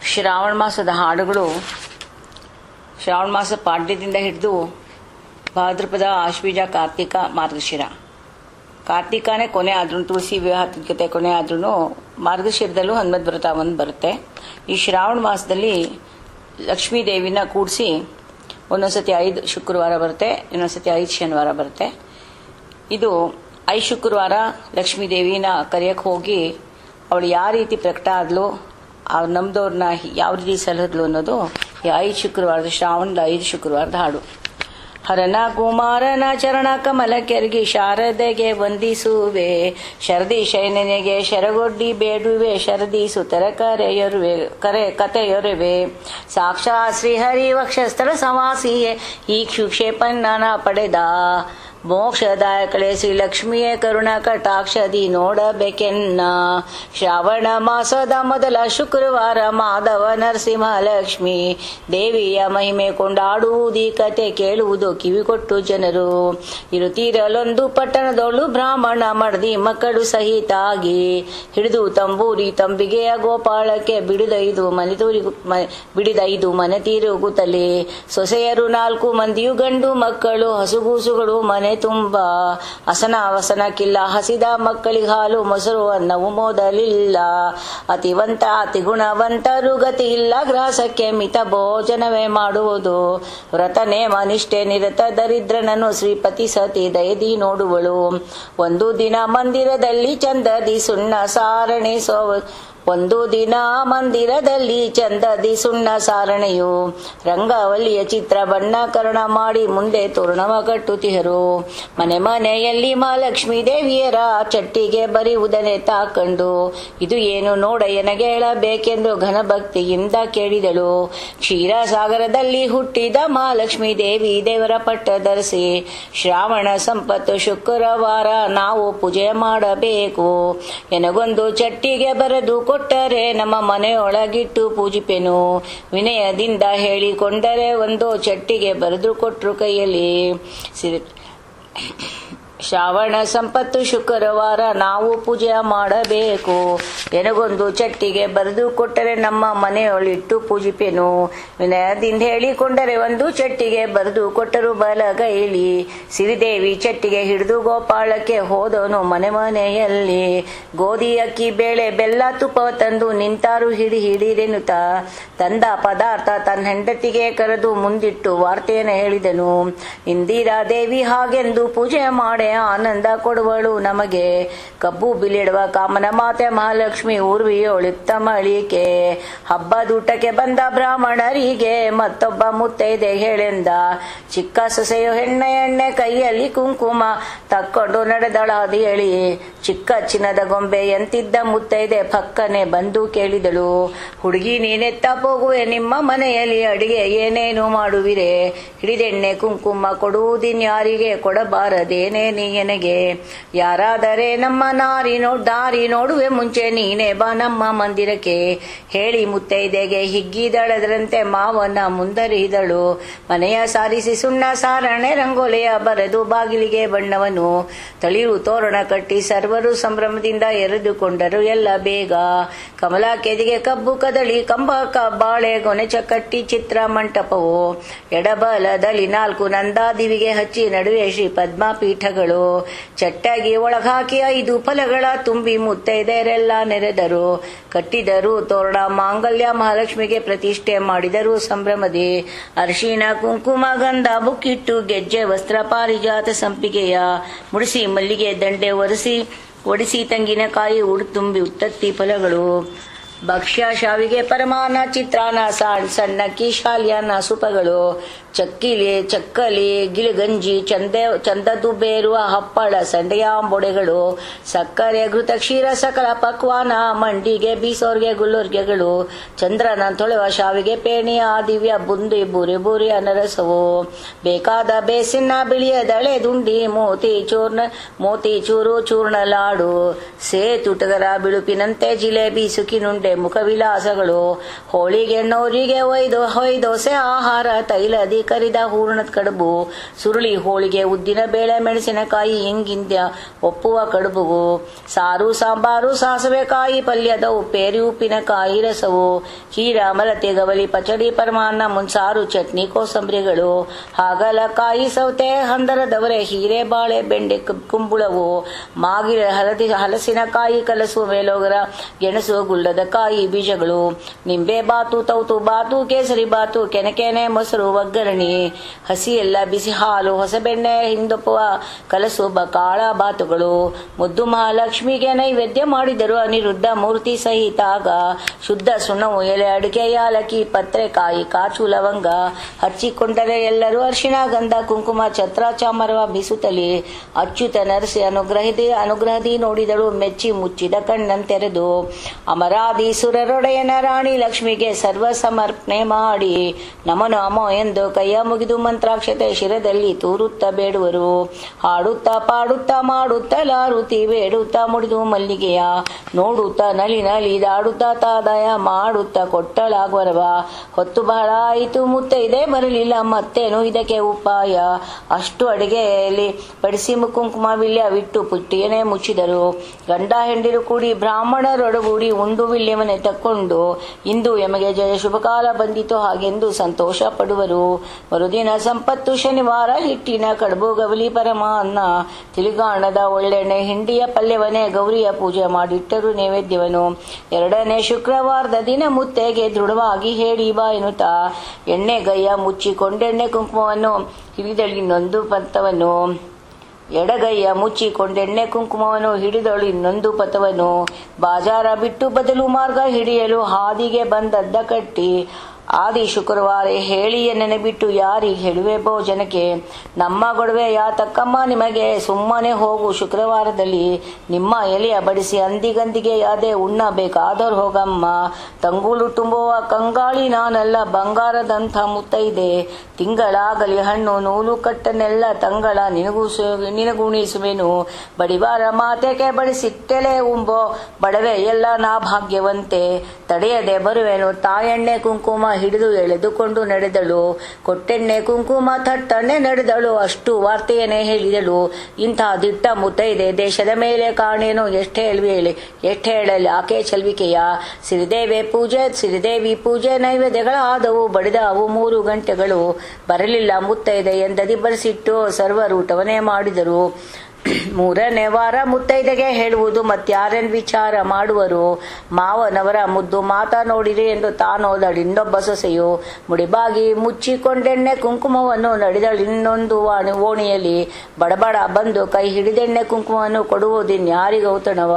ಶ್ರಾವಣ ಮಾಸದ ಹಾಡುಗಳು ಶ್ರಾವಣ ಮಾಸ ಪಾಡ್ಯದಿಂದ ಹಿಡಿದು ಭಾದ್ರಪದ ಆಶ್ವೀಜ ಕಾರ್ತಿಕ ಮಾರ್ಗಶಿರ ಕಾರ್ತಿಕನೇ ಕೊನೆ ಆದ್ರೂ ತುಳಸಿ ವಿವಾಹದ ಜೊತೆ ಕೊನೆ ಆದ್ರೂ ಮಾರ್ಗಶಿರದಲ್ಲೂ ಹನುಮದ್ ವ್ರತ ಒಂದು ಬರುತ್ತೆ ಈ ಶ್ರಾವಣ ಮಾಸದಲ್ಲಿ ಲಕ್ಷ್ಮೀ ದೇವಿನ ಕೂಡಿಸಿ ಒಂದೊಂದ್ಸತಿ ಐದು ಶುಕ್ರವಾರ ಬರುತ್ತೆ ಇನ್ನೊಂದ್ಸತಿ ಐದು ಶನಿವಾರ ಬರುತ್ತೆ ಇದು ಐದು ಶುಕ್ರವಾರ ಲಕ್ಷ್ಮೀ ದೇವಿನ ಕರೆಯಕ್ಕೆ ಹೋಗಿ ಅವಳು ಯಾವ ರೀತಿ ಪ್ರಕಟ ಆದ್ಲು ಆ ನಮ್ದವ್ರನ್ನ ಯಾವ ರೀತಿ ಸಲಹದ್ಲು ಅನ್ನೋದು ಈ ಐದು ಶುಕ್ರವಾರದ ಶ್ರಾವಣದ ಐದು ಶುಕ್ರವಾರದ ಹಾಡು ಹರನ ಕುಮಾರನ ಚರಣ ಕಮಲ ಕೆರಗಿ ಶಾರದೆಗೆ ವಂದಿಸುವೆ ಶರದಿ ಶಯನನೆಗೆ ಶರಗೊಡ್ಡಿ ಬೇಡುವೆ ಶರದಿ ಸುತರ ಕರೆಯರುವೆ ಕರೆ ಕತೆಯೊರುವೆ ಸಾಕ್ಷಾತ್ ಶ್ರೀಹರಿ ವಕ್ಷಸ್ಥಳ ಸವಾಸಿಯೇ ಈ ಕ್ಷುಕ್ಷೇಪನ್ನ ಪಡೆದ ಮೋಕ್ಷದಾಯಕಳೆ ಶ್ರೀ ಲಕ್ಷ್ಮಿಯೇ ಕರುಣ ಕಟಾಕ್ಷದಿ ನೋಡಬೇಕೆನ್ನ ಶ್ರಾವಣ ಮಾಸದ ಮೊದಲ ಶುಕ್ರವಾರ ಮಾಧವ ನರಸಿಂಹ ಲಕ್ಷ್ಮಿ ದೇವಿಯ ಮಹಿಮೆ ಕೊಂಡಾಡುವುದಿ ಕತೆ ಕೇಳುವುದು ಕಿವಿಕೊಟ್ಟು ಜನರು ಇರುತ್ತೀರಲೊಂದು ಪಟ್ಟಣದೊಳು ಬ್ರಾಹ್ಮಣ ಮಡದಿ ಮಕ್ಕಳು ಸಹಿತಾಗಿ ಹಿಡಿದು ತಂಬೂರಿ ತಂಬಿಗೆಯ ಗೋಪಾಳಕ್ಕೆ ಬಿಡಿದೈದು ಮನೆ ತೂರಿ ಬಿಡಿದೈದು ಮನೆ ತಿರುಗುತ್ತಲೇ ಸೊಸೆಯರು ನಾಲ್ಕು ಮಂದಿಯು ಗಂಡು ಮಕ್ಕಳು ಹಸುಗೂಸುಗಳು ಮನೆ ತುಂಬ ಹಸನ ವಸನಕ್ಕಿಲ್ಲ ಹಸಿದ ಮಕ್ಕಳಿಗೆ ಹಾಲು ಮೊಸರು ಅನ್ನವು ಮೊದಲಿಲ್ಲ ಅತಿವಂತ ಅತಿ ಗುಣವಂತರು ಗತಿ ಇಲ್ಲ ಗ್ರಾಸಕ್ಕೆ ಮಿತ ಭೋಜನವೇ ಮಾಡುವುದು ವ್ರತ ನೇಮ ನಿಷ್ಠೆ ನಿರತ ದರಿದ್ರನನ್ನು ಶ್ರೀಪತಿ ಸತಿ ದಯದಿ ನೋಡುವಳು ಒಂದು ದಿನ ಮಂದಿರದಲ್ಲಿ ಚಂದದಿ ಸುಣ್ಣ ಸಾರಣೆ ಸೋ ಒಂದು ದಿನ ಮಂದಿರದಲ್ಲಿ ಚಂದದಿ ಸುಣ್ಣ ಸಾರಣೆಯು ರಂಗವಲ್ಲಿಯ ಚಿತ್ರ ಬಣ್ಣಕರಣ ಮಾಡಿ ಮುಂದೆ ತೋರಣವ ಕಟ್ಟುತ್ತಿಹರು ಮನೆ ಮನೆಯಲ್ಲಿ ಮಹಾಲಕ್ಷ್ಮೀ ದೇವಿಯರ ಚಟ್ಟಿಗೆ ಬರೆಯುವುದನ್ನೇ ತಾಕಂಡು ಇದು ಏನು ನೋಡ ಎನಗೆ ಹೇಳಬೇಕೆಂದು ಘನಭಕ್ತಿಯಿಂದ ಕೇಳಿದಳು ಕ್ಷೀರಸಾಗರದಲ್ಲಿ ಹುಟ್ಟಿದ ಮಹಾಲಕ್ಷ್ಮೀ ದೇವಿ ದೇವರ ಪಟ್ಟ ಧರಿಸಿ ಶ್ರಾವಣ ಸಂಪತ್ತು ಶುಕ್ರವಾರ ನಾವು ಪೂಜೆ ಮಾಡಬೇಕು ಎನಗೊಂದು ಚಟ್ಟಿಗೆ ಬರೆದು ಕೊಟ್ಟರೆ ನಮ್ಮ ಮನೆಯೊಳಗಿಟ್ಟು ಪೂಜಿಪೆನು ವಿನಯದಿಂದ ಹೇಳಿಕೊಂಡರೆ ಒಂದು ಚಟ್ಟಿಗೆ ಬರೆದು ಕೊಟ್ಟರು ಕೈಯಲ್ಲಿ ಶ್ರಾವಣ ಸಂಪತ್ತು ಶುಕ್ರವಾರ ನಾವು ಪೂಜೆ ಮಾಡಬೇಕು ಎನಗೊಂದು ಚಟ್ಟಿಗೆ ಬರೆದು ಕೊಟ್ಟರೆ ನಮ್ಮ ಮನೆಯೊಳಿಟ್ಟು ಪೂಜಿಪೆನು ವಿನಯದಿಂದ ಹೇಳಿಕೊಂಡರೆ ಒಂದು ಚಟ್ಟಿಗೆ ಬರೆದು ಕೊಟ್ಟರು ಬಲಗೈಲಿ ಸಿರಿದೇವಿ ಚಟ್ಟಿಗೆ ಹಿಡಿದು ಗೋಪಾಳಕ್ಕೆ ಹೋದವನು ಮನೆ ಮನೆಯಲ್ಲಿ ಗೋಧಿ ಅಕ್ಕಿ ಬೇಳೆ ಬೆಲ್ಲ ತುಪ್ಪ ತಂದು ನಿಂತಾರು ಹಿಡಿ ಹಿಡಿರೆನುತ ತಂದ ಪದಾರ್ಥ ತನ್ನ ಹೆಂಡತಿಗೆ ಕರೆದು ಮುಂದಿಟ್ಟು ವಾರ್ತೆಯನ್ನು ಹೇಳಿದನು ಇಂದಿರಾ ದೇವಿ ಹಾಗೆಂದು ಪೂಜೆ ಮಾಡೆ ಆನಂದ ಕೊಡುವಳು ನಮಗೆ ಕಬ್ಬು ಬಿಲಿಡುವ ಕಾಮನ ಮಾತೆ ಮಹಾಲಕ್ಷ್ಮಿ ಊರ್ವಿಯೋಳಿಪ್ತ ಮಳಿಕೆ ಹಬ್ಬದೂಟಕ್ಕೆ ಬಂದ ಬ್ರಾಹ್ಮಣರಿಗೆ ಮತ್ತೊಬ್ಬ ಮುತ್ತೈದೆ ಹೇಳೆಂದ ಚಿಕ್ಕ ಸೊಸೆಯು ಹೆಣ್ಣೆ ಎಣ್ಣೆ ಕೈಯಲ್ಲಿ ಕುಂಕುಮ ತಕ್ಕೊಂಡು ನಡೆದಳಾದಿ ಹೇಳಿ ಚಿಕ್ಕ ಚಿನ್ನದ ಗೊಂಬೆ ಎಂತಿದ್ದ ಮುತ್ತೈದೆ ಪಕ್ಕನೆ ಬಂದು ಕೇಳಿದಳು ಹುಡುಗಿ ನೀನೆತ್ತ ಹೋಗುವೆ ನಿಮ್ಮ ಮನೆಯಲ್ಲಿ ಅಡಿಗೆ ಏನೇನು ಮಾಡುವಿರೆ ಹಿಡಿದೆಣ್ಣೆ ಕುಂಕುಮ ಕೊಡುವುದಿನ್ಯಾರಿಗೆ ಕೊಡಬಾರದೇನೇ ನೀಯನೆಗೆ ಯಾರಾದರೆ ನಮ್ಮ ನಾರಿ ನೋ ದಾರಿ ನೋಡುವೆ ಮುಂಚೆ ನೀನೇ ಬಾ ನಮ್ಮ ಮಂದಿರಕ್ಕೆ ಹೇಳಿ ಮುತ್ತೈದೆಗೆ ಹಿಗ್ಗಿದಳದ್ರಂತೆ ಮಾವನ ಮುಂದರಿದಳು ಮನೆಯ ಸಾರಿಸಿ ಸುಣ್ಣ ಸಾರಣೆ ರಂಗೋಲೆಯ ಬರೆದು ಬಾಗಿಲಿಗೆ ಬಣ್ಣವನು ತಳಿರು ತೋರಣ ಕಟ್ಟಿ ಸರ್ವರು ಸಂಭ್ರಮದಿಂದ ಎರೆದುಕೊಂಡರು ಎಲ್ಲ ಬೇಗ ಕಮಲ ಕೆದಿಗೆ ಕಬ್ಬು ಕದಳಿ ಕಂಬ ಬಾಳೆ ಗೊನೆಚ ಕಟ್ಟಿ ಚಿತ್ರ ಮಂಟಪವು ಎಡಬಲದಲ್ಲಿ ನಾಲ್ಕು ನಂದಾದಿವಿಗೆ ಹಚ್ಚಿ ನಡುವೆ ಶ್ರೀ ಪದ್ಮಪೀಠಗಳು ಚಟ್ಟಾಗಿ ಒಳಗಾಕಿ ಐದು ಫಲಗಳ ತುಂಬಿ ಮುತ್ತೈದೆಯರೆಲ್ಲ ನೆರೆದರು ಕಟ್ಟಿದರು ತೋರಣ ಮಾಂಗಲ್ಯ ಮಹಾಲಕ್ಷ್ಮಿಗೆ ಪ್ರತಿಷ್ಠೆ ಮಾಡಿದರು ಸಂಭ್ರಮದಿ ಅರಿಶಿನ ಕುಂಕುಮ ಗಂಧ ಬುಕ್ಕಿಟ್ಟು ಗೆಜ್ಜೆ ವಸ್ತ್ರ ಪಾರಿಜಾತ ಸಂಪಿಗೆಯ ಮುಡಿಸಿ ಮಲ್ಲಿಗೆ ದಂಡೆ ಒರೆಸಿ ಒಡಿಸಿ ತಂಗಿನಕಾಯಿ ಉಡುತುಂಬಿ ಉತ್ತತ್ತಿ ಫಲಗಳು ಭಕ್ಷ್ಯ ಶಾವಿಗೆ ಪರಮಾನ ಚಿತ್ರಾನ್ನ ಸಣ್ಣ ಕೀಶಾಲ್ಯಾನ ಸುಪಗಳು ಚಕ್ಕಿಲಿ ಚಕ್ಕಲಿ ಗಿಳಿಗಂಜಿ ಚಂದೆ ಚಂದದ್ದು ಬೇರುವ ಹಪ್ಪಳ ಸಂಡೆಯಾಂಬೊಡೆಗಳು ಸಕ್ಕರೆ ಘೃತ ಕ್ಷೀರ ಸಕಲ ಪಕ್ವಾನ ಮಂಡಿಗೆ ಬೀಸೋರ್ಗೆ ಗುಲ್ಲೋರ್ಗೆಗಳು ಚಂದ್ರನ ತೊಳೆವ ಶಾವಿಗೆ ಪೇಣಿಯ ದಿವ್ಯ ಬುಂದಿ ಬುರಿ ಬುರಿ ಅನರಸವು ಬೇಕಾದ ಬೇಸಿನ ಬಿಳಿಯ ದಳೆ ದುಂಡಿ ಮೋತಿ ಚೂರ್ಣ ಮೋತಿ ಚೂರು ಚೂರ್ಣ ಲಾಡು ಸೇತುಟಗರ ಬಿಳುಪಿನಂತೆ ಜಿಲೇಬಿ ಸುಕಿನುಂಡೆ ಮುಖವಿಲಾಸಗಳು ಹೋಳಿಗೆ ಎಣ್ಣೋರಿಗೆ ಒಯ್ದು ಹೊಯ್ದೋಸೆ ಆಹಾರ ತೈಲದಿ ಕರಿದ ಹೂರಣದ ಕಡುಬು ಸುರುಳಿ ಹೋಳಿಗೆ ಉದ್ದಿನ ಬೇಳೆ ಮೆಣಸಿನಕಾಯಿ ಹಿಂಗಿಂದ್ಯ ಒಪ್ಪುವ ಕಡುಬು ಸಾರು ಸಾಂಬಾರು ಸಾಸಿವೆ ಕಾಯಿ ಪಲ್ಯದವು ಪೇರಿ ಉಪ್ಪಿನಕಾಯಿ ರಸವು ಕೀರ ಮಲತೆ ಗವಲಿ ಪಚಡಿ ಪರಮಾನ್ನ ಮುನ್ಸಾರು ಚಟ್ನಿ ಕೋಸಂಬರಿಗಳು ಹಾಗಲಕಾಯಿ ಸೌತೆ ಹಂದರದವರೆ ಹೀರೆ ಬಾಳೆ ಬೆಂಡೆ ಕು- ಕುಂಬಳವು ಮಾಗಿರ ಹಳದಿ ಹಲಸಿನಕಾಯಿ ಕಲಸು ಮೇಲೋಗರ ಗೆಣಸು ಗುಳ್ಳದ ಕಾಯಿ ಬೀಜಗಳು ನಿಂಬೆ ಬಾತು ತೌತು ಬಾತು ಕೇಸರಿ ಬಾತು ಕೆನೆಕೆನೆ ಮೊಸರು ಒಗ್ಗರಣೆ ಹಸಿ ಎಲ್ಲ ಬಿಸಿ ಹಾಲು ಹೊಸಬೆಣ್ಣೆ ಹಿಂದೊಪ್ಪುವ ಕಲಸು ಬಕಾಳ ಬಾತುಗಳು ಮುದ್ದು ಮಹಾಲಕ್ಷ್ಮಿಗೆ ನೈವೇದ್ಯ ಮಾಡಿದರು ಅನಿರುದ್ಧ ಮೂರ್ತಿ ಸಹಿತ ಆಗ ಶುದ್ಧ ಸುಣ್ಣವು ಎಲೆ ಅಡಿಕೆ ಯಾಲಕ್ಕಿ ಪತ್ರೆ ಕಾಯಿ ಕಾಚು ಲವಂಗ ಹಚ್ಚಿಕೊಂಡರೆ ಎಲ್ಲರೂ ಅರಿಶಿಣ ಗಂಧ ಕುಂಕುಮ ಛತ್ರ ಚಾಮರವ ಬೀಸುತ್ತಲೇ ಅಚ್ಯುತ ನರಸಿ ಅನುಗ್ರಹದಿ ಅನುಗ್ರಹದಿ ನೋಡಿದಳು ಮೆಚ್ಚಿ ಮುಚ್ಚಿದ ಕಣ್ಣಂತೆರೆದು ಅಮರಾಧೀಸುರರೊಡೆಯನ ರಾಣಿ ಲಕ್ಷ್ಮಿಗೆ ಸರ್ವ ಸಮರ್ಪಣೆ ಮಾಡಿ ನಮ ನಮೋ ಎಂದು ಕೈಯ ಮುಗಿದು ಮಂತ್ರಾಕ್ಷತೆ ಶಿರದಲ್ಲಿ ತೂರುತ್ತ ಬೇಡುವರು ಹಾಡುತ್ತಾ ಪಾಡುತ್ತಾ ಮಾಡುತ್ತಾ ಲಾರುತಿ ಬೇಡುತ್ತಾ ಮುಡಿದು ಮಲ್ಲಿಗೆಯ ನೋಡುತ್ತಾ ನಲಿ ನಲಿದಾಡುತ್ತಾ ತಾದಾಯ ಮಾಡುತ್ತಾ ಕೊಟ್ಟಳಾಗ್ವರವ ಹೊತ್ತು ಬಹಳ ಆಯಿತು ಮುತ್ತೈದೆ ಬರಲಿಲ್ಲ ಮತ್ತೇನು ಇದಕ್ಕೆ ಉಪಾಯ ಅಷ್ಟು ಅಡಿಗೆಯಲ್ಲಿ ಬಡಿಸಿ ಕುಂಕುಮವಿಲ್ಯ ವಿಟ್ಟು ಪುಟ್ಟಿಯನ್ನೇ ಮುಚ್ಚಿದರು ಗಂಡ ಹೆಂಡಿರು ಕೂಡಿ ಬ್ರಾಹ್ಮಣರೊಡಗೂಡಿ ಉಂಡು ವಿಲ್ಯಮನೆ ತಕ್ಕೊಂಡು ಇಂದು ಎಮಗೆ ಜಯ ಶುಭಕಾಲ ಬಂದಿತು ಹಾಗೆಂದು ಸಂತೋಷ ಪಡುವರು ಮರುದಿನ ಸಂಪತ್ತು ಶನಿವಾರ ಹಿಟ್ಟಿನ ಕಡುಬು ಗವಲಿ ಪರಮ ಅನ್ನ ತಿಳಿಗಾಣದ ಒಳ್ಳೆಣ್ಣೆ ಹಿಂಡಿಯ ಪಲ್ಯವನೇ ಗೌರಿಯ ಪೂಜೆ ಮಾಡಿಟ್ಟರು ನೈವೇದ್ಯವನು ಎರಡನೇ ಶುಕ್ರವಾರದ ದಿನ ಮುತ್ತೆಗೆ ದೃಢವಾಗಿ ಹೇಳಿ ಬಾ ಎನ್ನುತ್ತಾ ಎಣ್ಣೆ ಗೈಯ ಮುಚ್ಚಿಕೊಂಡೆಣ್ಣೆ ಕುಂಕುಮವನ್ನು ಹಿಡಿದಳು ಇನ್ನೊಂದು ಪಂಥವನ್ನು ಎಡಗೈಯ ಮುಚ್ಚಿಕೊಂಡೆಣ್ಣೆ ಕುಂಕುಮವನ್ನು ಹಿಡಿದಳು ಇನ್ನೊಂದು ಪಥವನ್ನು ಬಾಜಾರ ಬಿಟ್ಟು ಬದಲು ಮಾರ್ಗ ಹಿಡಿಯಲು ಹಾದಿಗೆ ಬಂದದ್ದ ಕಟ್ಟಿ ಆದಿ ಶುಕ್ರವಾರ ಹೇಳಿಯ ನೆನೆಬಿಟ್ಟು ಯಾರಿಗೆ ಹೇಳುವೆ ಭೋಜನಕ್ಕೆ ನಮ್ಮ ಗೊಡವೆ ಯಾತಕ್ಕಮ್ಮ ನಿಮಗೆ ಸುಮ್ಮನೆ ಹೋಗು ಶುಕ್ರವಾರದಲ್ಲಿ ನಿಮ್ಮ ಎಲೆಯ ಬಡಿಸಿ ಅಂದಿಗಂದಿಗೆ ಯಾದೆ ಉಣ್ಣಬೇಕಾದವ್ರು ಹೋಗಮ್ಮ ತಂಗುಳು ತುಂಬುವ ಕಂಗಾಳಿ ನಾನಲ್ಲ ಬಂಗಾರದಂಥ ಮುತ್ತೈದೆ ತಿಂಗಳಾಗಲಿ ಹಣ್ಣು ನೂಲು ಕಟ್ಟನ್ನೆಲ್ಲ ತಂಗಳ ನಿನಗೂಸು ನಿನಗುಣಿಸುವೆನು ಬಡಿವಾರ ಮಾತೆಗೆ ಬಡಿಸಿಟ್ಟೆಲೆ ಉಂಬೋ ಬಡವೆ ಎಲ್ಲ ನಾ ಭಾಗ್ಯವಂತೆ ತಡೆಯದೆ ಬರುವೆನು ತಾಯೆಣ್ಣೆ ಕುಂಕುಮ ಹಿಡಿದು ಎಳೆದುಕೊಂಡು ನಡೆದಳು ಕೊಟ್ಟೆಣ್ಣೆ ಕುಂಕುಮ ತಟ್ಟನೆ ನಡೆದಳು ಅಷ್ಟು ವಾರ್ತೆಯನ್ನೇ ಹೇಳಿದಳು ಇಂಥ ದಿಟ್ಟ ಮುತ್ತೈದೆ ದೇಶದ ಮೇಲೆ ಕಾಣೇನು ಎಷ್ಟೇ ಹೇಳಿ ಎಷ್ಟೇ ಹೇಳಲಿ ಆಕೆ ಚಲ್ವಿಕೆಯ ಸಿರಿದೇವಿ ಪೂಜೆ ಸಿರಿದೇವಿ ಪೂಜೆ ನೈವೇದ್ಯಗಳಾದವು ಬಡಿದವು ಮೂರು ಗಂಟೆಗಳು ಬರಲಿಲ್ಲ ಮುತ್ತೈದೆ ಎಂದದಿ ಬರೆಸಿಟ್ಟು ಸರ್ವರೂಟವನ್ನೇ ಮಾಡಿದರು ಮೂರನೇ ವಾರ ಮುತ್ತೈದೆಗೆ ಹೇಳುವುದು ಮತ್ಯಾರೇನ್ ವಿಚಾರ ಮಾಡುವರು ಮಾವನವರ ಮುದ್ದು ಮಾತಾ ನೋಡಿರಿ ಎಂದು ತಾನೋದಳು ಇನ್ನೊಬ್ಬ ಸೊಸೆಯು ಮುಡಿಬಾಗಿ ಮುಚ್ಚಿಕೊಂಡೆಣ್ಣೆ ಕುಂಕುಮವನ್ನು ನಡೆದಳು ಇನ್ನೊಂದು ವಾಣಿ ಓಣಿಯಲ್ಲಿ ಬಡಬಡ ಬಂದು ಕೈ ಹಿಡಿದೆಣ್ಣೆ ಕುಂಕುಮವನ್ನು ಕೊಡುವುದಿನ್ಯಾರಿಗ ಔತಣವ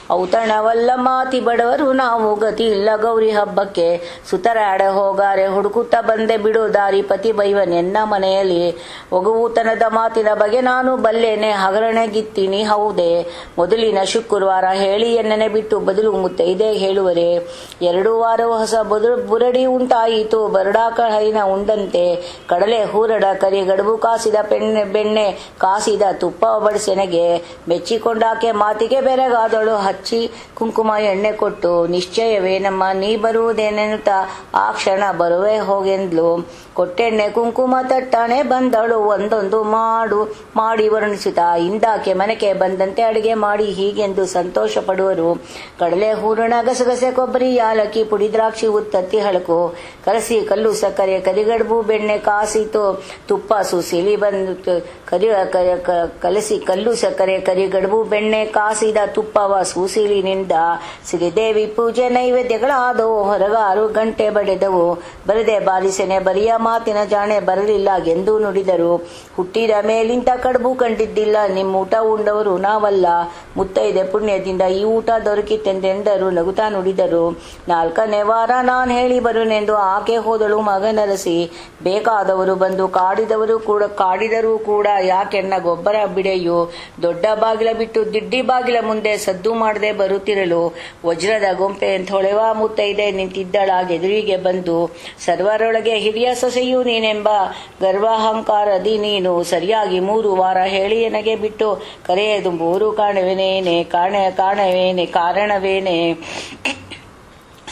ಔತಣವಲ್ಲ ಮಾತಿ ಬಡವರು ನಾವು ಗತಿ ಇಲ್ಲ ಗೌರಿ ಹಬ್ಬಕ್ಕೆ ಸುತರಾಡ ಹೋಗಾರೆ ಹುಡುಕುತ್ತಾ ಬಂದೆ ಬಿಡು ದಾರಿ ಪತಿ ಬೈವನೆನ್ನ ಮನೆಯಲ್ಲಿ ಒಗುವುತನದ ಮಾತಿನ ಬಗೆ ನಾನು ಬಲ್ಲೇನೆ ಹಗರಣೆ ಗಿತ್ತೀನಿ ಹೌದೇ ಮೊದಲಿನ ಶುಕ್ರವಾರ ಹೇಳಿ ಎಣ್ಣನೆ ಬಿಟ್ಟು ಬದಲು ಮುತ್ತೈದೆ ಹೇಳುವರೆ ಎರಡು ವಾರ ಹೊಸ ಬದು ಬುರಡಿ ಉಂಟಾಯಿತು ಬರಡಾಕ ಹೈನ ಉಂಡಂತೆ ಕಡಲೆ ಹೂರಡ ಕರಿ ಗಡುಬು ಕಾಸಿದ ಪೆಣ್ಣೆ ಬೆಣ್ಣೆ ಕಾಸಿದ ತುಪ್ಪ ಬಡಿಸೆನೆಗೆ ಮೆಚ್ಚಿಕೊಂಡಾಕೆ ಮಾತಿಗೆ ಬೆರಗಾದಳು ಹಚ್ಚಿ ಕುಂಕುಮ ಎಣ್ಣೆ ಕೊಟ್ಟು ನಿಶ್ಚಯವೇ ನಮ್ಮ ನೀ ಬರುವುದೇನೆನ್ನುತ್ತಾ ಆ ಕ್ಷಣ ಬರುವೆ ಹೋಗೆಂದ್ಲು ಕೊಟ್ಟೆಣ್ಣೆ ಕುಂಕುಮ ತಟ್ಟಾಣೆ ಬಂದಳು ಒಂದೊಂದು ಮಾಡು ಮಾಡಿ ವರ್ಣಿಸುತ್ತಾ ಇಂದಾಕೆ ಮನೆಗೆ ಬಂದಂತೆ ಅಡಿಗೆ ಮಾಡಿ ಹೀಗೆಂದು ಸಂತೋಷ ಪಡುವರು ಕಡಲೆ ಹೂರಣ ಗಸಗಸೆ ಕೊಬ್ಬರಿ ಯಾಲಕ್ಕಿ ಪುಡಿ ದ್ರಾಕ್ಷಿ ಉತ್ತತ್ತಿ ಹಳಕು ಕಲಸಿ ಕಲ್ಲು ಸಕ್ಕರೆ ಕರಿಗಡುಬು ಬೆಣ್ಣೆ ಕಾಸಿತು ತುಪ್ಪ ಸುಸಿಲಿ ಬಂದು ಕರಿ ಕ- ಕ- ಕಲಸಿ ಕಲ್ಲು ಸಕ್ಕರೆ ಕರಿಗಡುಬು ಬೆಣ್ಣೆ ಕಾಸಿದ ತುಪ್ಪವ ಸೂಸಿಲಿನಿಂದ ಸಿರಿದೇವಿ ಪೂಜೆ ನೈವೇದ್ಯಗಳಾದವು ಹೊರಗಾರು ಗಂಟೆ ಬಡೆದವು ಬರದೆ ಬಾರಿಸೆನೆ ಬರಿಯ ಮಾತಿನ ಜಾಣೆ ಬರಲಿಲ್ಲ ಎಂದು ನುಡಿದರು ಹುಟ್ಟಿದ ಮೇಲಿಂದ ಕಡುಬು ಕಂಡಿದ್ದಿಲ್ಲ ನಿಮ್ಮ ಊಟ ಉಂಡವರು ನಾವಲ್ಲ ಮುತ್ತೈದೆ ಪುಣ್ಯದಿಂದ ಈ ಊಟ ದೊರಕಿತೆಂದೆಂದರು ನಗುತ್ತಾ ನುಡಿದರು ನಾಲ್ಕನೇ ವಾರ ನಾನ್ ಹೇಳಿ ಬರುನೆಂದು ಆಕೆ ಹೋದಳು ಮಗನರಸಿ ಬೇಕಾದವರು ಬಂದು ಕಾಡಿದವರು ಕೂಡ ಕಾಡಿದರೂ ಕೂಡ ಯಾಕೆನ್ನ ಗೊಬ್ಬರ ಬಿಡೆಯು ದೊಡ್ಡ ಬಾಗಿಲ ಬಿಟ್ಟು ದಿಡ್ಡಿ ಬಾಗಿಲ ಮುಂದೆ ಸದ್ದು ಮಾಡದೆ ಬರುತ್ತಿರಲು ವಜ್ರದ ಗೊಂಪೆ ಹೊಳೆವ ಮುತ್ತೈದೆ ನಿಂತಿದ್ದಳಾಗೆದುರಿಗೆ ಬಂದು ಸರ್ವರೊಳಗೆ ಹಿರಿಯ ಸೊಸೆಯು ನೀನೆಂಬ ಗರ್ವಾಹಂಕಾರದಿ ನೀನು ಸರಿಯಾಗಿ ಮೂರು ವಾರ ಹೇಳಿ ನನಗೆ ಬಿಟ್ಟು ಕರೆಯದು ಮೂರು ಕಾಣವೇನೇನೆ ಕಾಣ ಕಾಣವೇನೆ ಕಾರಣವೇನೆ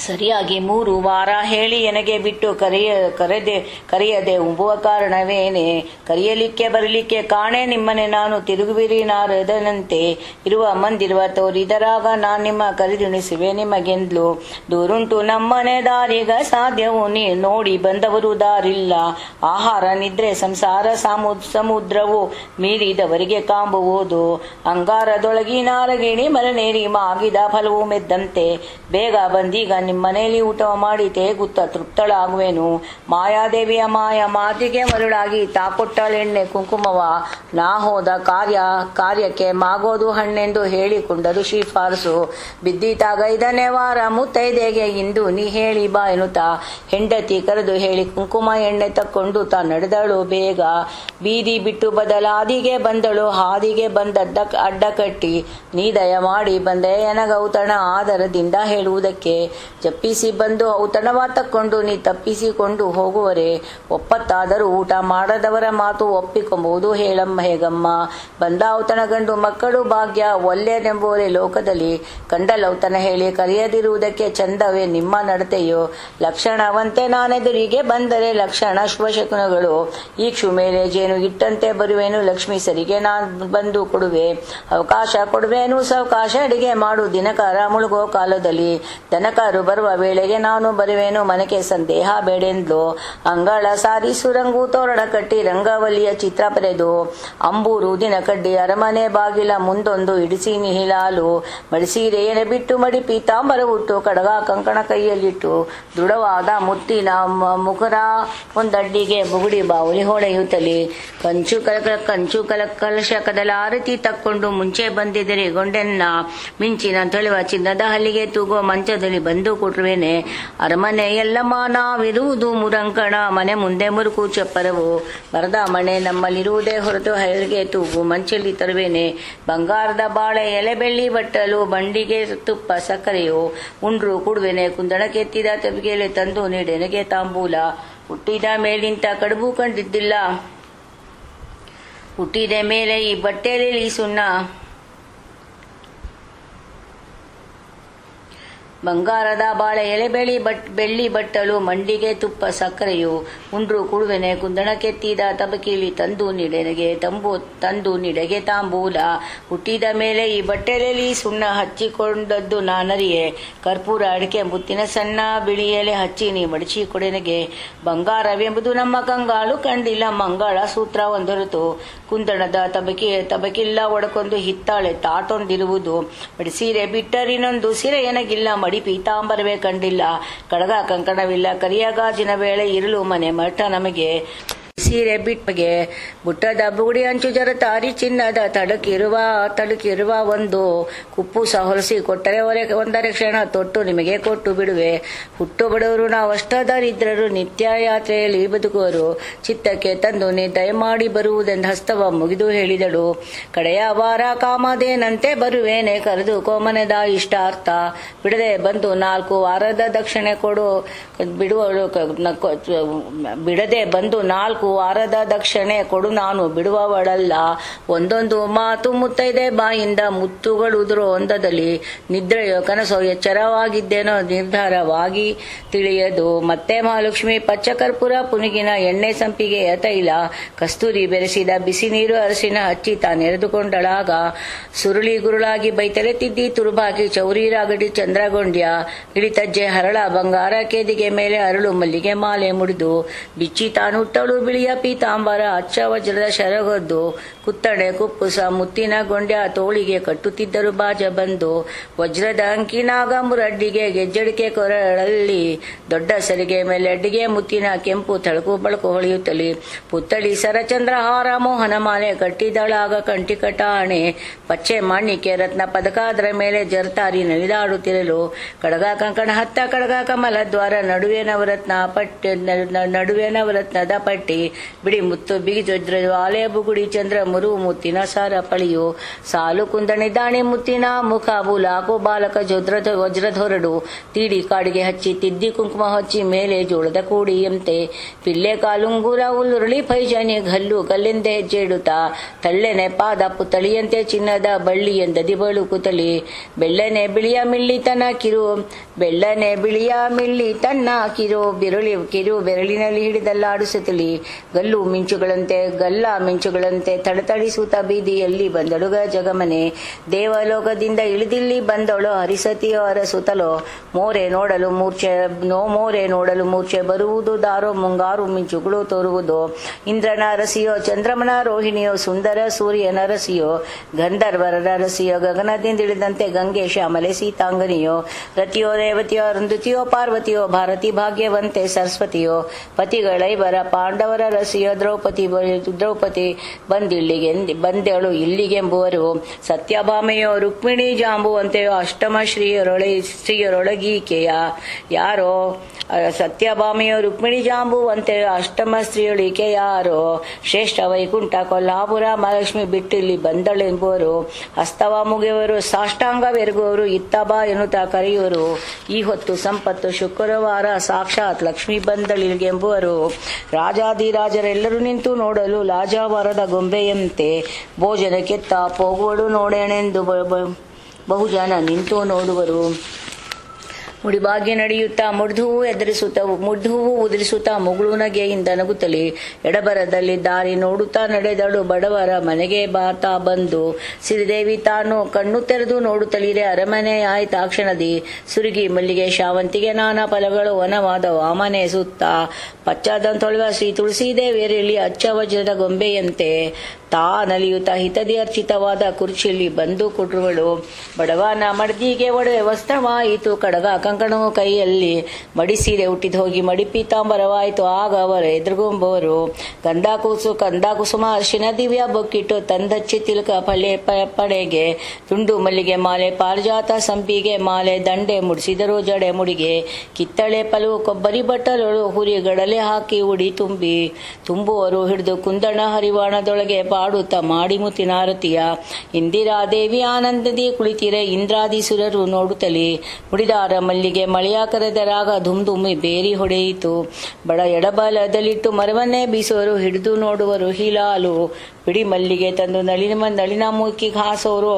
ಸರಿಯಾಗಿ ಮೂರು ವಾರ ಹೇಳಿ ಎನಗೆ ಬಿಟ್ಟು ಕರೆಯ ಕರೆದೆ ಕರೆಯದೆ ಉಂಬುವ ಕಾರಣವೇನೆ ಕರೆಯಲಿಕ್ಕೆ ಬರಲಿಕ್ಕೆ ಕಾಣೆ ನಿಮ್ಮನೆ ನಾನು ತಿರುಗುವಿರಿ ನಾರದನಂತೆ ಇರುವ ಮಂದಿರುವ ತೋರಿದರಾಗ ನಾನ್ ನಿಮ್ಮ ಕರೆದುಣಿಸುವೆ ನಿಮಗೆಂದ್ಲು ದೂರುಂಟು ನಮ್ಮನೆ ದಾರಿಗ ಸಾಧ್ಯವು ನೀ ನೋಡಿ ಬಂದವರು ದಾರಿಲ್ಲ ಆಹಾರ ನಿದ್ರೆ ಸಂಸಾರ ಸಾಮು ಸಮುದ್ರವು ಮೀರಿದವರಿಗೆ ಕಾಂಬುವುದು ಅಂಗಾರದೊಳಗಿನಾರಗಿಣಿ ಮರನೇರಿ ಮಾಗಿದ ಫಲವು ಮೆದ್ದಂತೆ ಬೇಗ ಬಂದೀಗ ನಿಮ್ಮನೆಯಲ್ಲಿ ಊಟ ಮಾಡಿ ತೇಗುತ್ತ ತೃಪ್ತಳಾಗುವೆನು ಮಾಯಾದೇವಿಯ ಮಾಯ ಮಾತಿಗೆ ಮರುಳಾಗಿ ತಾಕೊಟ್ಟಳೆಣ್ಣೆ ಕುಂಕುಮವ ನಾ ಹೋದ ಕಾರ್ಯ ಕಾರ್ಯಕ್ಕೆ ಮಾಗೋದು ಹಣ್ಣೆಂದು ಹೇಳಿಕೊಂಡದು ಶಿಫಾರಸು ಬಿದ್ದೀತಾಗ ಐದನೇ ವಾರ ಮುತ್ತೈದೆಗೆ ಇಂದು ನೀ ಹೇಳಿ ಬಾ ಎನ್ನುತ್ತಾ ಹೆಂಡತಿ ಕರೆದು ಹೇಳಿ ಕುಂಕುಮ ಎಣ್ಣೆ ತಕ್ಕೊಂಡು ತಾ ನಡೆದಳು ಬೇಗ ಬೀದಿ ಬಿಟ್ಟು ಬದಲಾದಿಗೆ ಬಂದಳು ಹಾದಿಗೆ ಬಂದಡ್ಡ ಅಡ್ಡ ಕಟ್ಟಿ ನೀ ದಯ ಮಾಡಿ ಬಂದೆ ಎನಗ ಔತಣ ಆದರದಿಂದ ಹೇಳುವುದಕ್ಕೆ ಜಪ್ಪಿಸಿ ಬಂದು ಔತಣವ ತಕ್ಕೊಂಡು ನೀ ತಪ್ಪಿಸಿಕೊಂಡು ಹೋಗುವರೆ ಒಪ್ಪತ್ತಾದರೂ ಊಟ ಮಾಡದವರ ಮಾತು ಒಪ್ಪಿಕೊಂಬುದು ಹೇಳಮ್ಮ ಹೇಗಮ್ಮ ಬಂದ ಔತಣ ಗಂಡು ಮಕ್ಕಳು ಭಾಗ್ಯ ಒಲ್ಲೆನೆಂಬುವರೆ ಲೋಕದಲ್ಲಿ ಕಂಡಲೌತಣ ಹೇಳಿ ಕರೆಯದಿರುವುದಕ್ಕೆ ಚಂದವೇ ನಿಮ್ಮ ನಡತೆಯೋ ಲಕ್ಷಣವಂತೆ ನಾನೆದುರಿಗೆ ಬಂದರೆ ಲಕ್ಷಣ ಶುಭಶಕುನಗಳು ಈಕ್ಷು ಮೇಲೆ ಜೇನು ಇಟ್ಟಂತೆ ಬರುವೆನು ಲಕ್ಷ್ಮೀ ಸರಿಗೆ ನಾನು ಬಂದು ಕೊಡುವೆ ಅವಕಾಶ ಕೊಡುವೆನು ಸಾವಕಾಶ ಅಡಿಗೆ ಮಾಡು ದಿನಕಾರ ಮುಳುಗೋ ಕಾಲದಲ್ಲಿ ದನಕಾರು ಬರುವ ವೇಳೆಗೆ ನಾನು ಬರುವೆನು ಮನಕ್ಕೆ ಸಂದೇಹ ಬೇಡೆಂದ್ಲು ಅಂಗಳ ಸಾರಿ ಸುರಂಗು ತೋರಣ ಕಟ್ಟಿ ರಂಗವಲ್ಲಿಯ ಚಿತ್ರ ಬರೆದು ಅಂಬೂರು ದಿನ ಕಡ್ಡಿ ಅರಮನೆ ಬಾಗಿಲ ಮುಂದೊಂದು ಇಡಿಸಿ ಮಿಹಿಲಾಲು ಮಡಿಸೀರೆಯನೆ ಬಿಟ್ಟು ಮಡಿ ಪೀತಾಂಬರ ಉಟ್ಟು ಕಡಗ ಕಂಕಣ ಕೈಯಲ್ಲಿಟ್ಟು ದೃಢವಾದ ಮುತ್ತಿನ ಮ- ಮುಖರ ಒಂದಡ್ಡಿಗೆ ಬುಗುಡಿ ಬಾವುಲಿ ಹೊಳೆಯುತ್ತಲಿ ಕಂಚು ಕಲಕ ಕಂಚು ಕಲ ಕಲಶ ಕದಲ ಆರತಿ ತಕ್ಕೊಂಡು ಮುಂಚೆ ಬಂದಿದ್ದರೆ ಗೊಂಡೆನ್ನ ಮಿಂಚಿನ ತೊಳೆವ ಚಿನ್ನದ ಹಲ್ಲಿಗೆ ತೂಗುವ ಮಂಚದಲ್ಲಿ ಬಂದು ಕೊಟ್ರುವೇನೆ ಅರಮನೆ ಎಲ್ಲಮ್ಮ ನಾವಿರುವುದು ಮುರಂಕಣ ಮನೆ ಮುಂದೆ ಮುರುಕು ಚಪ್ಪರವು ಬರದ ಮನೆ ನಮ್ಮಲ್ಲಿರುವುದೇ ಹೊರತು ಹೈರಿಗೆ ತೂಗು ಮಂಚಲ್ಲಿ ತರುವೇನೆ ಬಂಗಾರದ ಬಾಳೆ ಎಲೆ ಬೆಳ್ಳಿ ಬಟ್ಟಲು ಬಂಡಿಗೆ ತುಪ್ಪ ಸಕ್ಕರೆಯು ಉಂಡ್ರು ಕುಡುವೆನೆ ಕುಂದಣಕ್ಕೆತ್ತಿದ ತಬಿಗೆಲೆ ತಂದು ನೀಡೆನಗೆ ತಾಂಬೂಲ ಹುಟ್ಟಿದ ಮೇಲಿಂತ ಕಡುಬು ಕಂಡಿದ್ದಿಲ್ಲ ಹುಟ್ಟಿದ ಮೇಲೆ ಈ ಬಟ್ಟೆಯಲ್ಲಿ ಸುಣ್ಣ ಬಂಗಾರದ ಬಾಳೆ ಎಲೆ ಬೆಳಿ ಬಟ್ ಬೆಳ್ಳಿ ಬಟ್ಟಲು ಮಂಡಿಗೆ ತುಪ್ಪ ಸಕ್ಕರೆಯು ಉಂಡ್ರು ಕುಡುವೆನೆ ಕುಂದಣಕ್ಕೆತ್ತಿದ ತಬಕಿಲಿ ತಂದು ನಿಡೆನೆಗೆ ತಂಬು ತಂದು ನಿಡೆಗೆ ತಾಂಬೂಲ ಹುಟ್ಟಿದ ಮೇಲೆ ಈ ಬಟ್ಟೆಲೆಲಿ ಸುಣ್ಣ ಹಚ್ಚಿಕೊಂಡದ್ದು ನಾನರಿಯೆ ಕರ್ಪೂರ ಅಡಿಕೆ ಮುತ್ತಿನ ಸಣ್ಣ ಬಿಳಿ ಎಲೆ ಹಚ್ಚಿ ನೀ ಮಡಚಿ ಕೊಡೆನೆಗೆ ಬಂಗಾರವೆಂಬುದು ನಮ್ಮ ಕಂಗಾಳು ಕಂಡಿಲ್ಲ ಮಂಗಳ ಸೂತ್ರ ಒಂದೊರತು ಕುಂದಣದ ತಬಕಿ ತಬಕಿಲ್ಲ ಒಡಕೊಂದು ಹಿತ್ತಾಳೆ ತಾಟೊಂದಿರುವುದು ಮಡಿಸೀರೆ ಬಿಟ್ಟರಿನೊಂದು ಸಿರೆ ಎನಗಿಲ್ಲ ಮಡಿ ಪೀತಾಂಬರವೇ ಕಂಡಿಲ್ಲ ಕಡಗ ಕಂಕಣವಿಲ್ಲ ಕರಿಯ ಗಾಜಿನ ವೇಳೆ ಇರಲು ಮನೆ ಮಠ ನಮಗೆ ಸೀರೆ ಬಿಟ್ಟಿಗೆ ಬುಟ್ಟದ ಬುಗುಡಿ ಅಂಚು ಜರ ತಾರಿ ಚಿನ್ನದ ತಡಕಿರುವ ತಡಕಿರುವ ಒಂದು ಕುಪ್ಪುಸ ಹೊಲಸಿ ಕೊಟ್ಟರೆ ಒರೆ ಒಂದರೆ ಕ್ಷಣ ತೊಟ್ಟು ನಿಮಗೆ ಕೊಟ್ಟು ಬಿಡುವೆ ಹುಟ್ಟು ಬಡವರು ನಾವಷ್ಟದರಿದ್ರರು ನಿತ್ಯ ಯಾತ್ರೆಯಲ್ಲಿ ಬದುಕುವರು ಚಿತ್ತಕ್ಕೆ ತಂದು ನೀ ದಯಮಾಡಿ ಬರುವುದೆಂದು ಹಸ್ತವ ಮುಗಿದು ಹೇಳಿದಳು ಕಡೆಯ ವಾರ ಕಾಮದೇನಂತೆ ಬರುವೇನೆ ಕರೆದು ಕೋಮನೆದ ಇಷ್ಟಾರ್ಥ ಬಿಡದೆ ಬಂದು ನಾಲ್ಕು ವಾರದ ದಕ್ಷಿಣೆ ಕೊಡು ಬಿಡುವಳು ಕ- ನ- ಕೊ- ಬಿಡದೆ ಬಂದು ನಾಲ್ಕು ವಾರದ ದಕ್ಷಿಣೆ ಕೊಡು ನಾನು ಬಿಡುವವಳಲ್ಲ ಒಂದೊಂದು ಮಾತು ಮುತ್ತೈದೆ ಬಾಯಿಂದ ಮುತ್ತುಗಳು ಉದುರೋ ಒಂದದಲ್ಲಿ ನಿದ್ರೆಯೋ ಕನಸೋ ಎಚ್ಚರವಾಗಿದ್ದೇನೋ ನಿರ್ಧಾರವಾಗಿ ತಿಳಿಯದು ಮತ್ತೆ ಮಹಾಲಕ್ಷ್ಮಿ ಪಚ್ಚ ಕರ್ಪೂರ ಪುನುಗಿನ ಎಣ್ಣೆ ಸಂಪಿಗೆಯ ತೈಲ ಕಸ್ತೂರಿ ಬೆರೆಸಿದ ಬಿಸಿ ನೀರು ಅರಸಿನ ಹಚ್ಚಿ ತಾನೆರೆದುಕೊಂಡಳಾಗ ಸುರುಳಿ ಗುರುಳಾಗಿ ಬೈತಲೆತ್ತಿದ್ದಿ ತುರುಬಾಕಿ ಚೌರಿರಾಗಡಿ ಚಂದ್ರಗೊಂಡ್ಯ ಇಳಿತಜ್ಜೆ ಹರಳ ಬಂಗಾರ ಕೇದಿಗೆ ಮೇಲೆ ಅರಳು ಮಲ್ಲಿಗೆ ಮಾಲೆ ಮುಡಿದು ಬಿಚ್ಚಿ ತಾನು ಹುಟ್ಟಳು ಬಿಳಿಯ ಪೀತಾಂಬರ ಅಚ್ಚ ವಜ್ರದ ಶರಗೊದ್ದು ಕುತ್ತಣೆ ಕುಪ್ಪುಸ ಮುತ್ತಿನ ಗೊಂಡ್ಯ ತೋಳಿಗೆ ಕಟ್ಟುತ್ತಿದ್ದರು ಬಾಜ ಬಂದು ವಜ್ರದ ಅಂಕಿನಾಗ ಮುರಡ್ಡಿಗೆ ಗೆಜ್ಜಡಿಕೆ ಕೊರಳಲ್ಲಿ ದೊಡ್ಡ ಸರಿಗೆ ಮೇಲೆ ಅಡ್ಡಿಗೆ ಮುತ್ತಿನ ಕೆಂಪು ತಳಕು ಬಳಕು ಹೊಳೆಯುತ್ತಲಿ ಪುತ್ತಳಿ ಸರಚಂದ್ರಹಾರ ಮೋಹನ ಮಾಲೆ ಕಟ್ಟಿದಳಾಗ ಕಂಟಿ ಕಟಾಣೆ ಪಚ್ಚೆ ಮಾಣಿಕ್ಯ ರತ್ನ ಪದಕ ಅದರ ಮೇಲೆ ಜರ್ತಾರಿ ನಲಿದಾಡುತ್ತಿರಲು ಕಡಗ ಕಂಕಣ ಹತ್ತ ಕಡಗ ಕಮಲ ದ್ವಾರ ನಡುವೆ ನವರತ್ನ ಪಟ್ಟಿ ನ- ನ- ನಡುವೆ ನವರತ್ನದ ಪಟ್ಟಿ ಬಿಡಿ ಮುತ್ತು ಬಿಗಿಜೊದ್ರ ಆಲೆ ಬುಗುಡಿ ಚಂದ್ರ ಮುರು ಮುತ್ತಿನ ಸಾರ ಪಳಿಯು ಸಾಲು ಕುಂದಣಿ ದಾಣಿ ಮುತ್ತಿನ ಮುಖ ಬುಲಾಕು ಬಾಲಕ ಜೊದ್ರ ವಜ್ರಧೊರಡು ತೀಡಿ ಕಾಡಿಗೆ ಹಚ್ಚಿ ತಿದ್ದಿ ಕುಂಕುಮ ಹಚ್ಚಿ ಮೇಲೆ ಜೋಳದ ಕೂಡಿಯಂತೆ ಪಿಲ್ಲೆ ಕಾಲುಂಗುರ ಉಲ್ಲುರುಳಿ ಪೈಜಾನಿ ಗಲ್ಲು ಗಲ್ಲೆಂದೆ ಹೆಜ್ಜೆ ಇಡುತ್ತಾ ತಳ್ಳೆನೆ ಪಾದ ಪುತ್ತಳಿಯಂತೆ ಚಿನ್ನದ ಬಳ್ಳಿ ಎಂದದಿ ಬಳು ಕುತಲಿ ಬೆಳ್ಳನೆ ಬಿಳಿಯ ಮಿಳ್ಳಿ ತನ್ನ ಕಿರು ಬೆಳ್ಳನೆ ಬಿಳಿಯ ಮಿಳ್ಳಿ ತನ್ನ ಕಿರು ಬಿರುಳಿ ಕಿರು ಬೆರಳಿನಲ್ಲಿ ಹಿಡಿದಲ್ಲಾಡಿಸುತ್ತಲಿ ಗಲ್ಲು ಮಿಂಚುಗಳಂತೆ ಗಲ್ಲ ಮಿಂಚುಗಳಂತೆ ತಡತಡಿಸುತ್ತ ಬೀದಿಯಲ್ಲಿ ಬಂದಳುಗ ಜಗಮನೆ ದೇವಲೋಕದಿಂದ ಇಳಿದಿಲ್ಲಿ ಬಂದಳು ಹರಿಸತಿಯೋ ಅರಸುತ್ತಲೋ ಮೋರೆ ನೋಡಲು ಮೂರ್ಛೆ ನೋ ಮೋರೆ ನೋಡಲು ಮೂರ್ಛೆ ಬರುವುದು ದಾರೋ ಮುಂಗಾರು ಮಿಂಚುಗಳು ತೋರುವುದು ಇಂದ್ರನ ಅರಸಿಯೋ ಚಂದ್ರಮನ ರೋಹಿಣಿಯೋ ಸುಂದರ ಸೂರ್ಯನ ರಸಿಯೋ ಗಂಧರ್ವರ ರಸಿಯೋ ಗಗನದಿಂದ ಇಳಿದಂತೆ ಗಂಗೆ ಶ್ಯಾಮಲೆ ಸೀತಾಂಗನಿಯೋ ರತಿಯೋ ರೇವತಿಯೋ ಅರುಂಧತಿಯೋ ಪಾರ್ವತಿಯೋ ಭಾರತಿ ಭಾಗ್ಯವಂತೆ ಸರಸ್ವತಿಯೋ ಪತಿಗಳೈವರ ಪಾಂಡವರ ರಸಿಯೋ ದ್ರೌಪದಿ ದ್ರೌಪದಿ ಬಂದಿಲ್ಲಿಗೆ ಬಂದೆಳು ಇಲ್ಲಿಗೆಂಬುವರು ಸತ್ಯಭಾಮೆಯೋ ರುಕ್ಮಿಣಿ ಜಾಂಬುವಂತೆಯೋ ಅಷ್ಟಮ ಶ್ರೀಯರೊಳೆ ಸ್ತ್ರೀಯರೊಳಗೀಕೆಯ ಯಾರೋ ಅ, ಸತ್ಯಭಾಮೆಯೋ ರುಕ್ಮಿಣಿ ಜಾಂಬುವಂತೆಯೋ ಅಷ್ಟಮ ಸ್ತ್ರೀಯೊಳಿಕೆ ಯಾರೋ ಶ್ರೇಷ್ಠ ವೈಕುಂಠ ಕೊಲ್ಹಾಪುರ ಮಹಾಲಕ್ಷ್ಮಿ ಬಿಟ್ಟಿಲ್ಲಿ ಬಂದಳೆಂಬುವರು ಹಸ್ತವ ಮುಗಿಯುವರು ಸಾಷ್ಟಾಂಗವೆರಗುವರು ಇತ್ತಬಾ ಎನ್ನುತ್ತಾ ಕರೆಯುವರು ಈ ಹೊತ್ತು ಸಂಪತ್ತು ಶುಕ್ರವಾರ ಸಾಕ್ಷಾತ್ ಲಕ್ಷ್ಮಿ ಬಂದಳಿಗೆಂಬುವರು ರಾಜಾದಿರಾಜರೆಲ್ಲರೂ ನಿಂತು ನೋಡಲು ಲಾಜಾವಾರದ ಗೊಂಬೆಯಂತೆ ಭೋಜನ ಕೆತ್ತ ಹೋಗುವಳು ನೋಡೇನೆಂದು ಬ- ಬ- ಬಹುಜನ ನಿಂತು ನೋಡುವರು ಮುಡಿಬಾಗಿ ನಡೆಯುತ್ತಾ ಮುಡ್ದುವು ಎದುರಿಸುತ್ತ ಮುಡ್ದುವು ಉದುರಿಸುತ್ತಾ ಮುಗುಳು ನಗೆಯಿಂದ ನಗುತ್ತಲಿ ಎಡಬರದಲ್ಲಿ ದಾರಿ ನೋಡುತ್ತಾ ನಡೆದಳು ಬಡವರ ಮನೆಗೆ ಬಾತಾ ಬಂದು ಸಿರಿದೇವಿ ತಾನು ಕಣ್ಣು ತೆರೆದು ನೋಡುತ್ತಲಿರೆ ಅರಮನೆ ಆಯ್ತಾಕ್ಷಣದಿ ಸುರುಗಿ ಮಲ್ಲಿಗೆ ಶಾವಂತಿಗೆ ನಾನಾ ಫಲಗಳು ವನವಾದ ವಾಮನೆ ಸುತ್ತ ಪಚ್ಚದಂತೊಳೆವ ಶ್ರೀ ತುಳಸಿದೇವಿಯರಲ್ಲಿ ಅಚ್ಚ ವಜ್ರದ ಗೊಂಬೆಯಂತೆ ತಾ ನಲಿಯುತ್ತಾ ಹಿತದಿ ಅರ್ಚಿತವಾದ ಕುರ್ಚಿಯಲ್ಲಿ ಬಂದು ಕುಟ್ರುಗಳು ಬಡವನ ಮಡ್ದಿಗೆ ಒಡವೆ ವಸ್ತ್ರವಾಯಿತು ಕಡಗ ಕಂಕಣವು ಕೈಯಲ್ಲಿ ಮಡಿಸೀರೆ ಹುಟ್ಟಿದ ಹೋಗಿ ಮಡಿ ಪೀತಾಂಬರವಾಯಿತು ಆಗ ಅವರ ಎದುರುಗೊಂಬವರು ಗಂಧ ಕೂಸು ಕಂದ ಕುಸುಮ ಅರ್ಶಿನ ದಿವ್ಯ ಬೊಕ್ಕಿಟ್ಟು ತಂದಚ್ಚಿ ತಿಲಕ ಪಳೆ ಪ- ಪಡೆಗೆ ತುಂಡು ಮಲ್ಲಿಗೆ ಮಾಲೆ ಪಾರಿಜಾತ ಸಂಪಿಗೆ ಮಾಲೆ ದಂಡೆ ಮುಡಿಸಿದರು ಜಡೆ ಮುಡಿಗೆ ಕಿತ್ತಳೆ ಪಲವು ಕೊಬ್ಬರಿ ಬಟ್ಟಲುಗಳು ಹುರಿ ಗಡಲೆ ಹಾಕಿ ಉಡಿ ತುಂಬಿ ತುಂಬುವರು ಹಿಡಿದು ಕುಂದಣ ಹರಿವಾಣದೊಳಗೆ ಪಾಡುತ್ತ ಮಾಡಿ ಮುತ್ತಿನಾರತಿಯ ಇಂದಿರಾದೇವಿ ಆನಂದದಿ ಕುಳಿತಿರೆ ಇಂದ್ರಾದಿಸುರರು ನೋಡುತ್ತಲೇ ಮುಡಿದಾರ ಮಲ್ಲಿಗೆ ಮಳೆಯ ಕರೆದರಾಗ ಧುಮ್ ಧುಮ್ಮಿ ಬೇರಿ ಹೊಡೆಯಿತು ಬಡ ಎಡಬಲದಲ್ಲಿಟ್ಟು ಮರವನ್ನೇ ಬೀಸುವರು ಹಿಡಿದು ನೋಡುವರು ಹೀಲಾಲು ಬಿಡಿ ಮಲ್ಲಿಗೆ ತಂದು ನಳಿನ ನಳಿನ ಮೂಕಿಗೆ ಹಾಸೋರು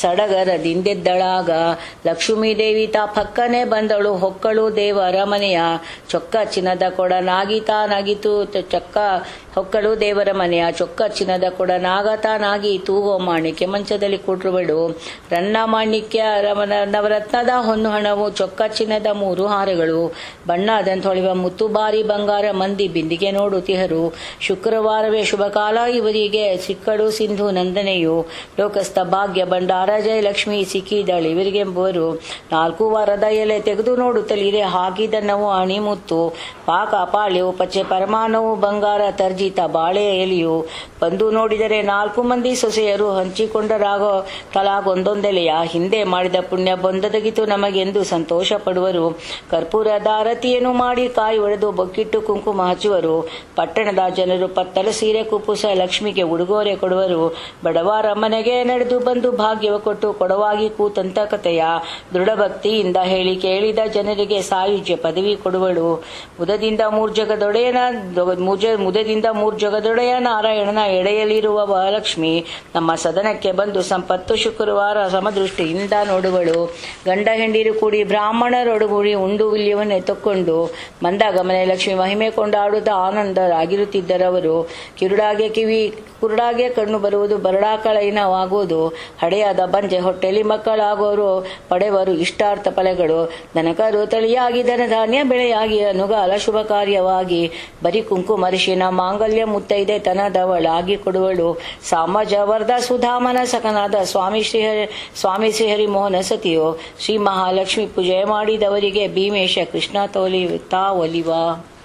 ಸಡಗರದಿಂದೆದ್ದಳಾಗ ಲಕ್ಷ್ಮೀ ದೇವಿ ತಾ ಪಕ್ಕನೆ ಬಂದಳು ಹೊಕ್ಕಳು ದೇವ ಅರಮನೆಯ ಚೊಕ್ಕ ಚಿನ್ನದ ಕೊಡ ನಾಗಿತಾನಾಗಿತು ತ- ಚೊಕ್ಕ ಹೊಕ್ಕಳು ದೇವರ ಮನೆಯ ಚೊಕ್ಕ ಚಿನ್ನದ ಕೊಡ ನಾಗತಾನಾಗಿ ತೂಗೋ ಮಾಣಿಕ್ಯ ಮಂಚದಲ್ಲಿ ಕೂಟ್ರುಬಳು ರನ್ನ ಮಾಣಿಕ್ಯ ರಮನ ನವರತ್ನದ ಹೊನ್ನು ಹಣವು ಚೊಕ್ಕ ಚಿನ್ನದ ಮೂರು ಹಾರಗಳು ಬಣ್ಣದಂತ ಹೊಳೆವ ಮುತ್ತು ಬಾರಿ ಬಂಗಾರ ಮಂದಿ ಬಿಂದಿಗೆ ನೋಡುತ್ತಿಹರು ಶುಕ್ರವಾರವೇ ಶುಭ ಕಾಲ ಇವರಿಗೆ ಸಿಕ್ಕಳು ಸಿಂಧು ನಂದನೆಯು ಲೋಕಸ್ಥ ಭಾಗ್ಯ ಭಂಡಾರ ಜಯಲಕ್ಷ್ಮಿ ಸಿಕ್ಕಿದಳು ಇವರಿಗೆಂಬುವರು ನಾಲ್ಕು ವಾರದ ಎಲೆ ತೆಗೆದು ನೋಡುತ್ತಲಿರೆ ಹಾಕಿದನ್ನವು ಅಣಿಮುತ್ತು ಪಾಕ ಪಾಳ್ಯವು ಪಚ್ಚೆ ಪರಮಾಣವು ಬಂಗಾರ ತರ್ಜಿತ ಬಾಳೆ ಎಲೆಯು ಬಂದು ನೋಡಿದರೆ ನಾಲ್ಕು ಮಂದಿ ಸೊಸೆಯರು ಹಂಚಿಕೊಂಡರಾಗ ತಲಾಗೊಂದೊಂದೆಲೆಯ ಹಿಂದೆ ಮಾಡಿದ ಪುಣ್ಯ ಬಂದದಗಿತು ನಮಗೆಂದು ಸಂತೋಷ ಪಡುವರು ಕರ್ಪೂರದ ಆರತಿಯನ್ನು ಮಾಡಿ ಕಾಯಿ ಒಡೆದು ಬೊಕ್ಕಿಟ್ಟು ಕುಂಕುಮ ಹಚ್ಚುವರು ಪಟ್ಟಣದ ಜನರು ಪತ್ತಲ ಸೀರೆ ಕುಪ್ಪುಸ ಲಕ್ಷ್ಮಿಗೆ ಉಡುಗೊರೆ ಕೊಡುವರು ಬಡವರ ಮನೆಗೆ ನಡೆದು ಬಂದು ಭಾಗ್ಯವ ಕೊಟ್ಟು ಕೊಡವಾಗಿ ಕೂತಂತ ಕಥೆಯ ದೃಢಭಕ್ತಿಯಿಂದ ಹೇಳಿ ಕೇಳಿದ ಜನರಿಗೆ ಸಾಯುಜ್ಯ ಪದವಿ ಕೊಡುವಳು ಮುದದಿಂದ ಮೂರ್ಜಗದೊಡೆಯನ ಮುಜ ಮುದದಿಂದ ಮೂರ್ಜಗದೊಡೆಯ ನಾರಾಯಣನ ಎಡೆಯಲಿರುವ ಮಹಾಲಕ್ಷ್ಮಿ ನಮ್ಮ ಸದನಕ್ಕೆ ಬಂದು ಸಂಪತ್ತು ಶುಕ್ರವಾರ ಸಮದೃಷ್ಟಿಯಿಂದ ನೋಡುವಳು ಗಂಡ ಹೆಂಡಿರು ಕೂಡಿ ಬ್ರಾಹ್ಮಣರೊಡಗೂಡಿ ಉಂಡು ವಿಲ್ಯವನ್ನೇ ತಕ್ಕೊಂಡು ಮಂದಗಮನೆ ಲಕ್ಷ್ಮಿ ಮಹಿಮೆ ಕೊಂಡಾಡುತ್ತಾ ಆನಂದರಾಗಿರುತ್ತಿದ್ದರವರು ಕಿರುಡಾಗೆ ಕಿವಿ ಕುರುಡಾಗೆ ಕಣ್ಣು ಬರುವುದು ಬರಡಾಕಳೈನವಾಗುವುದು ಹಡೆಯಾದ ಬಂಜೆ ಹೊಟ್ಟೆಲಿ ಮಕ್ಕಳಾಗುವರು ಪಡೆವರು ಇಷ್ಟಾರ್ಥ ಫಲಗಳು ದನಕರು ತಳಿಯಾಗಿ ಧನಧಾನ್ಯ ಬೆಳೆಯಾಗಿ ಅನುಗಾಲ ಶುಭ ಕಾರ್ಯವಾಗಿ ಬರಿ ಕುಂಕುಮ ಅರಿಶಿನ ಮಾಂಗಲ್ಯ ಮುತ್ತೈದೆ ತನದವಳಾಗಿ ಕೊಡುವಳು ಸಾಮಜ ವರದ ಸುಧಾಮನ ಸಕನಾದ ಸ್ವಾಮಿ ಶ್ರೀಹರಿ ಸ್ವಾಮಿ ಶ್ರೀಹರಿ ಮೋಹನ ಸತಿಯೋ ಶ್ರೀ ಮಹಾಲಕ್ಷ್ಮಿ ಪೂಜೆ ಮಾಡಿದವರಿಗೆ ಭೀಮೇಶ ಕೃಷ್ಣ ತೋಲಿ ತಾ ಒಲಿವಾ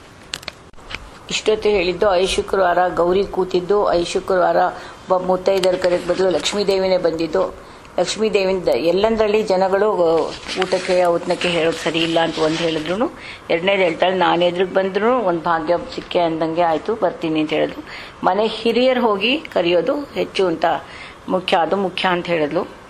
ಇಷ್ಟೊತ್ತು ಹೇಳಿದ್ದು ಐ ಶುಕ್ರವಾರ ಗೌರಿ ಕೂತಿದ್ದು ಐ ಶುಕ್ರವಾರ ಒಬ್ಬ ಮುತ್ತೈದರ ಕರೆಗೆ ಬದಲು ಲಕ್ಷ್ಮೀದೇವಿನೇ ಬಂದಿದ್ದು ಲಕ್ಷ್ಮೀ ದೇವಿಯಿಂದ ಎಲ್ಲಂದ್ರಲ್ಲಿ ಜನಗಳು ಊಟಕ್ಕೆ ಔತಣಕ್ಕೆ ಹೇಳೋದು ಸರಿ ಇಲ್ಲ ಅಂತ ಒಂದು ಹೇಳಿದ್ರು ಎರಡನೇದು ಹೇಳ್ತಾಳೆ ನಾನು ಎದುರಿಗೆ ಬಂದ್ರು ಒಂದು ಭಾಗ್ಯ ಸಿಕ್ಕೆ ಅಂದಂಗೆ ಆಯ್ತು ಬರ್ತೀನಿ ಅಂತ ಹೇಳಿದ್ರು ಮನೆ ಹಿರಿಯರು ಹೋಗಿ ಕರೆಯೋದು ಹೆಚ್ಚು ಅಂತ ಮುಖ್ಯ ಅದು ಮುಖ್ಯ ಅಂತ ಹೇಳಿದ್ಲು